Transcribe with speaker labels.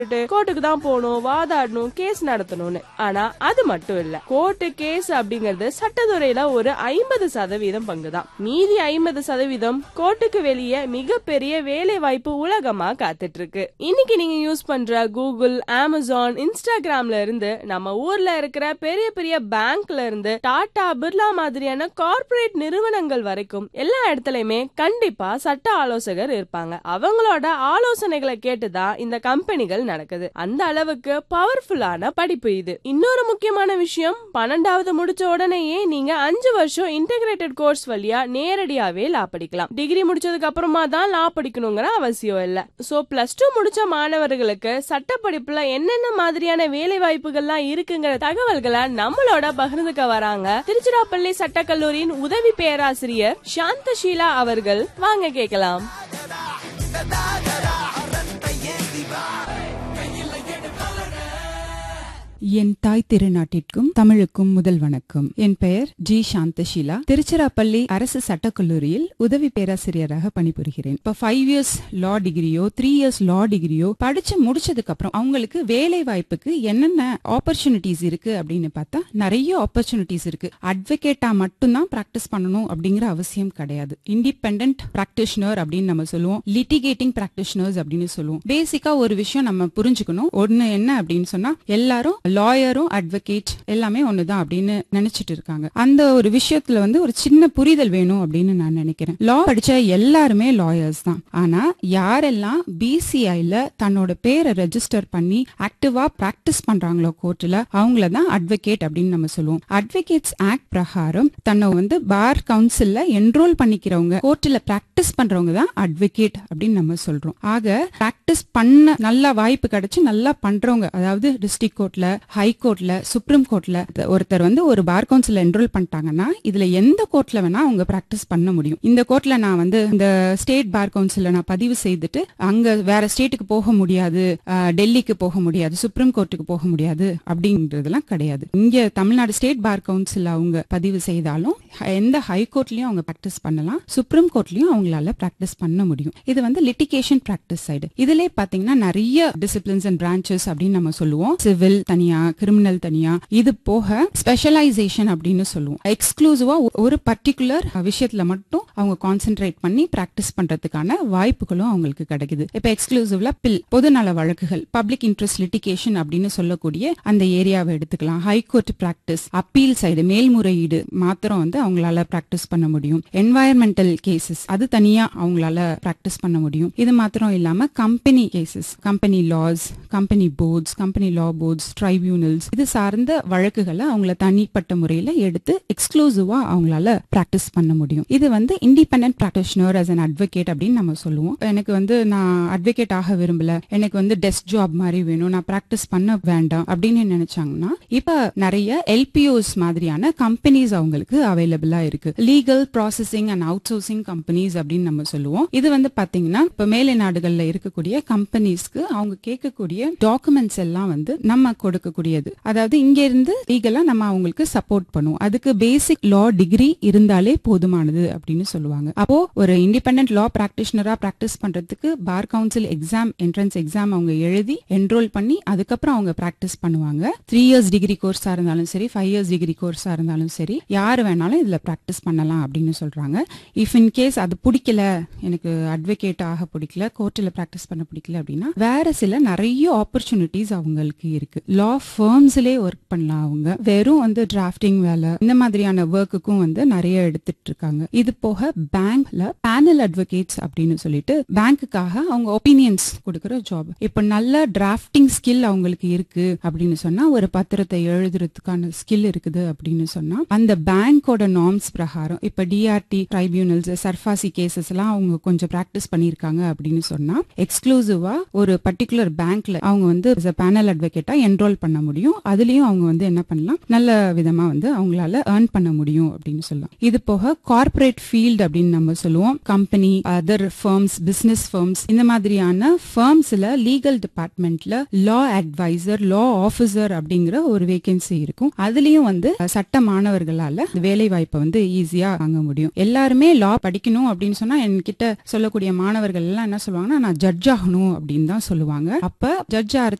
Speaker 1: கோர்ட்டுக்கு தான் போகணும் வாதாடணும் கேஸ் நடத்தணும்னு ஆனா அது மட்டும் இல்ல கோர்ட்டு கேஸ் அப்படிங்கறது சட்டத்துறையில ஒரு ஐம்பது சதவீதம் பங்குதான் மீதி ஐம்பது சதவீதம் கோர்ட்டுக்கு வெளியே மிகப்பெரிய வேலை வாய்ப்பு உலகமா காத்துட்டு இருக்கு இன்னைக்கு நீங்க யூஸ் பண்ற கூகுள் அமேசான் இன்ஸ்டாகிராம்ல இருந்து நம்ம ஊர்ல இருக்கிற பெரிய பெரிய பேங்க்ல இருந்து டாடா பிர்லா மாதிரியான கார்ப்பரேட் நிறுவனங்கள் வரைக்கும் எல்லா இடத்துலயுமே கண்டிப்பா சட்ட ஆலோசகர் இருப்பாங்க அவங்களோட ஆலோசனைகளை கேட்டுதான் இந்த கம்பெனிகள் நடக்குது அந்த அளவுக்கு பவர்ஃபுல்லான படிப்பு இது இன்னொரு முக்கியமான விஷயம் பன்னெண்டாவது முடிச்ச உடனேயே நீங்க அஞ்சு வருஷம் இன்டகிரேட்டட் கோர்ஸ் வழியா நேரடியாவே லா படிக்கலாம் டிகிரி முடிச்சதுக்கு அப்புறமா தான் லா படிக்கணுங்கிற அவசியம் இல்ல சோ பிளஸ் டூ முடிச்ச மாணவர்களுக்கு சட்ட படிப்புல என்னென்ன மாதிரியான வேலை வாய்ப்புகள்லாம் இருக்குங்கிற தகவல்களை நம்மளோட பகிர்ந்துக்க வராங்க திருச்சிராப்பள்ளி சட்டக்கல்லூரியின் உதவி பேராசிரியர் சாந்தஷீலா அவர்கள் வாங்க கேட்கலாம்
Speaker 2: என் தாய் திருநாட்டிற்கும் தமிழுக்கும் முதல் வணக்கம் என் பெயர் ஜி சாந்தஷீலா திருச்சிராப்பள்ளி அரசு சட்டக்கல்லூரியில் உதவி பேராசிரியராக பணிபுரிகிறேன் இப்ப ஃபைவ் இயர்ஸ் லா டிகிரியோ த்ரீ இயர்ஸ் லா டிகிரியோ படிச்சு முடிச்சதுக்கு அப்புறம் அவங்களுக்கு வேலை வாய்ப்புக்கு என்னென்ன ஆப்பர்ச்சுனிட்டிஸ் இருக்கு அப்படின்னு பார்த்தா நிறைய ஆப்பர்ச்சுனிட்டிஸ் இருக்கு அட்வொகேட்டா மட்டும்தான் பிராக்டிஸ் பண்ணணும் அப்படிங்கிற அவசியம் கிடையாது இண்டிபெண்டன்ட் பிராக்டிஷனர் அப்படின்னு நம்ம சொல்லுவோம் லிட்டிகேட்டிங் பிராக்டிஷனர்ஸ் அப்படின்னு சொல்லுவோம் பேசிக்கா ஒரு விஷயம் நம்ம புரிஞ்சுக்கணும் ஒண்ணு என்ன அப்படின்னு சொன்னா எல்லாரும் லாயரும் அட்வொகேட் எல்லாமே ஒண்ணுதான் அப்படின்னு நினைச்சிட்டு இருக்காங்க அந்த ஒரு விஷயத்துல வந்து ஒரு சின்ன புரிதல் வேணும் அப்படின்னு நான் நினைக்கிறேன் லா படிச்ச எல்லாருமே லாயர்ஸ் தான் ஆனா யாரெல்லாம் பிசிஐல தன்னோட பேரை ரெஜிஸ்டர் பண்ணி ஆக்டிவா பிராக்டிஸ் பண்றாங்களோ கோர்ட்ல அவங்கள தான் அட்வொகேட் அப்படின்னு நம்ம சொல்லுவோம் அட்வொகேட்ஸ் ஆக்ட் பிரகாரம் தன்னை வந்து பார் கவுன்சில்ல என்ரோல் பண்ணிக்கிறவங்க கோர்ட்ல பிராக்டிஸ் பண்றவங்க தான் அட்வொகேட் அப்படின்னு நம்ம சொல்றோம் ஆக பிராக்டிஸ் பண்ண நல்ல வாய்ப்பு கிடைச்சு நல்லா பண்றவங்க அதாவது டிஸ்ட்ரிக்ட் கோர்ட்ல ஹை கோர்ட்ல சுப்ரீம் கோர்ட்ல ஒருத்தர் வந்து ஒரு பார் கவுன்சில் என்ரோல் பண்ணிட்டாங்கன்னா இதுல எந்த கோர்ட்ல வேணா அவங்க பிராக்டிஸ் பண்ண முடியும் இந்த கோர்ட்ல நான் வந்து இந்த ஸ்டேட் பார் கவுன்சில்ல நான் பதிவு செய்துட்டு அங்க வேற ஸ்டேட்டுக்கு போக முடியாது அஹ், டெல்லிக்கு போக முடியாது சுப்ரீம் கோர்ட்டுக்கு போக முடியாது அப்படின்றதெல்லாம் கிடையாது இங்க தமிழ்நாடு ஸ்டேட் பார் கவுன்சில் அவங்க பதிவு செய்தாலும் எந்த ஹை கோர்ட்லயும் அவங்க பிராக்டிஸ் பண்ணலாம் சுப்ரீம் கோர்ட்லயும் அவங்களால பிராக்டிஸ் பண்ண முடியும் இது வந்து லிட்டிகேஷன் பிராக்டிஸ் சைடு இதுல பாத்தீங்கன்னா நிறைய டிசிப்ளின்ஸ் அண்ட் பிரான்ச்சஸ் அப்படின்னு நம்ம சொல்லுவோம் சிவில் தனியா கிரிமினல் தனியா இது போக ஸ்பெஷலைசேஷன் அப்படின்னு சொல்லுவோம் எக்ஸ்க்ளூசிவா ஒரு பர்டிகுலர் விஷயத்துல மட்டும் அவங்க கான்சென்ட்ரேட் பண்ணி பிராக்டிஸ் பண்றதுக்கான வாய்ப்புகளும் அவங்களுக்கு கிடைக்குது இப்ப எக்ஸ்க்ளூசிவ்ல பில் பொதுநல வழக்குகள் பப்ளிக் இன்ட்ரெஸ்ட் லிட்டிகேஷன் அப்படின்னு சொல்லக்கூடிய அந்த ஏரியாவை எடுத்துக்கலாம் ஹைகோர்ட் பிராக்டிஸ் அப்பீல் சைடு மேல்முறையீடு மாத்திரம் வந்து அவங்களால பிராக்டிஸ் பண்ண முடியும் என்வாயர்மெண்டல் கேசஸ் அது தனியா அவங்களால பிராக்டிஸ் பண்ண முடியும் இது மாத்திரம் இல்லாம company cases company laws company boards company law boards tribunals இது சார்ந்த வழக்குகளை அவங்கள தனிப்பட்ட முறையில எடுத்து எக்ஸ்க்ளூசிவா அவங்களால பிராக்டிஸ் பண்ண முடியும் இது வந்து independent practitioner as an advocate அப்படின்னு நம்ம சொல்லுவோம் எனக்கு வந்து நான் அட்வொகேட் ஆக விரும்பல எனக்கு வந்து டெஸ்க் ஜாப் மாதிரி வேணும் நான் பிராக்டிஸ் பண்ண வேண்டாம் அப்படின்னு நினைச்சாங்கன்னா இப்ப நிறைய எல்பிஓஸ் மாதிரியான கம்பெனிஸ் அவங்களுக்கு அவைலபிளா இருக்கு legal processing and outsourcing companies அப்படின்னு நம்ம சொல்லுவோம் இது வந்து பாத்தீங்கன்னா இப்ப மேலை நாடுகள்ல இருக்கக்கூடிய கம்பெனிஸ்க்கு அவங்க கேட்கக்கூடிய டாக்குமெண்ட்ஸ் எல்லாம் வந்து நம்ம கொடுக்கக்கூடியது அதாவது இங்க இருந்து லீகலா நம்ம அவங்களுக்கு சப்போர்ட் பண்ணுவோம் அதுக்கு பேசிக் லா டிகிரி இருந்தாலே போதுமானது அப்படின்னு சொல்லுவாங்க அப்போ ஒரு இண்டிபெண்டன்ட் லா பிராக்டிஷனரா பிராக்டிஸ் பண்றதுக்கு bar council exam entrance exam அவங்க எழுதி என்ரோல் பண்ணி அதுக்கப்புறம் அவங்க பிராக்டிஸ் பண்ணுவாங்க த்ரீ இயர்ஸ் டிகிரி கோர்ஸா இருந்தாலும் சரி ஃபைவ் இயர்ஸ் டிகிரி கோர்ஸா இருந்தாலும் சரி யார் வேணாலும் இதுல பிராக்டிஸ் பண்ணலாம் அப்படின்னு சொல்றாங்க இஃப் இன் கேஸ் அது பிடிக்கல எனக்கு அட்வொகேட் ஆக பிடிக்கல கோர்ட்டில் பிராக்டிஸ் பண்ண பிடிக்கல அப்படின்னா வேற சில நிறைய ஆப்பர்ச்சுனிட்டிஸ் அவங்களுக்கு இருக்கு லா ஃபர்ம்ஸ்லேயே ஒர்க் பண்ணலாம் அவங்க வெறும் வந்து டிராஃப்டிங் வேலை இந்த மாதிரியான ஒர்க்குக்கும் வந்து நிறைய எடுத்துட்டு இருக்காங்க இது போக பேங்க்ல பேனல் அட்வொகேட்ஸ் அப்படின்னு சொல்லிட்டு பேங்க்குக்காக அவங்க ஒப்பீனியன்ஸ் கொடுக்கற ஜாப் இப்ப நல்ல டிராஃப்டிங் ஸ்கில் அவங்களுக்கு இருக்கு அப்படின்னு சொன்னா ஒரு பத்திரத்தை எழுதுறதுக்கான ஸ்கில் இருக்குது அப்படின்னு சொன்னா அந்த பேங்கோட நார்ம்ஸ் பிரகாரம் இப்ப டிஆர்டி ட்ரைபியூனல்ஸ் சர்ஃபாசி கேசஸ் எல்லாம் அவங்க கொஞ்சம் பிராக்டிஸ் பண்ணிருக்காங்க அப்படின்னு சொன்னா எக்ஸ்க்ளூசிவா ஒரு பர்டிகுலர் பேங்க்ல அவங்க வந்து பேனல் அட்வொகேட்டா என்ரோல் பண்ண முடியும் அதுலயும் அவங்க வந்து என்ன பண்ணலாம் நல்ல விதமா வந்து அவங்களால ஏர்ன் பண்ண முடியும் அப்படின்னு சொல்லலாம் இது போக கார்ப்பரேட் ஃபீல்டு அப்படின்னு நம்ம சொல்லுவோம் company other firms business firms இந்த மாதிரியான ஃபர்ம்ஸ்ல லீகல் டிபார்ட்மெண்ட்ல லா அட்வைசர் லா ஆபீசர் அப்படிங்கிற ஒரு வேகன்சி இருக்கும் அதுலயும் வந்து அஹ், சட்ட மாணவர்களால வேலை வாய்ப்பை வந்து ஈஸியா வாங்க முடியும் எல்லாருமே லா படிக்கணும் அப்படின்னு சொன்னா என்கிட்ட சொல்லக்கூடிய மாணவர்கள் எல்லாம் என்ன சொல்லுவாங்கன்னா நான் ஜட்ஜ் ஆகணும் அப்படின்னு தான் சொல்லுவாங்க அப்ப ஜட்ஜ்